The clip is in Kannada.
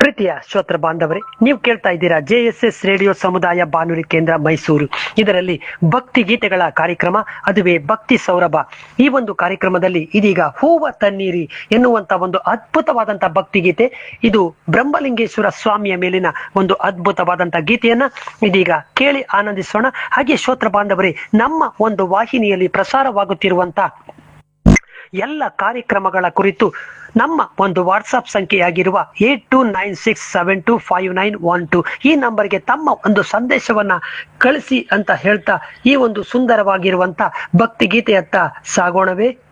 ಪ್ರೀತಿಯ ಶ್ರೋತ್ರ ಬಾಂಧವರೇ ನೀವು ಕೇಳ್ತಾ ಇದ್ದೀರಾ ಜೆ ಎಸ್ ಎಸ್ ರೇಡಿಯೋ ಸಮುದಾಯ ಬಾನುಲಿ ಕೇಂದ್ರ ಮೈಸೂರು ಇದರಲ್ಲಿ ಭಕ್ತಿ ಗೀತೆಗಳ ಕಾರ್ಯಕ್ರಮ ಅದುವೇ ಭಕ್ತಿ ಸೌರಭ ಈ ಒಂದು ಕಾರ್ಯಕ್ರಮದಲ್ಲಿ ಇದೀಗ ಹೂವ ತನ್ನೀರಿ ಎನ್ನುವಂತ ಒಂದು ಅದ್ಭುತವಾದಂತ ಭಕ್ತಿ ಗೀತೆ ಇದು ಬ್ರಹ್ಮಲಿಂಗೇಶ್ವರ ಸ್ವಾಮಿಯ ಮೇಲಿನ ಒಂದು ಅದ್ಭುತವಾದಂತ ಗೀತೆಯನ್ನ ಇದೀಗ ಕೇಳಿ ಆನಂದಿಸೋಣ ಹಾಗೆ ಶ್ರೋತ್ರ ಬಾಂಧವರೇ ನಮ್ಮ ಒಂದು ವಾಹಿನಿಯಲ್ಲಿ ಪ್ರಸಾರವಾಗುತ್ತಿರುವಂತ ಎಲ್ಲ ಕಾರ್ಯಕ್ರಮಗಳ ಕುರಿತು ನಮ್ಮ ಒಂದು ವಾಟ್ಸಪ್ ಸಂಖ್ಯೆಯಾಗಿರುವ eight two nine six seven two five nine one two ಈ ನಂಬರ್ಗೆ ತಮ್ಮ ಒಂದು ಸಂದೇಶವನ್ನ ಕಳಿಸಿ ಅಂತ ಹೇಳ್ತಾ ಈ ಒಂದು ಸುಂದರವಾಗಿರುವಂತ ಭಕ್ತಿ ಗೀತೆಯತ್ತ ಸಾಗೋಣವೇ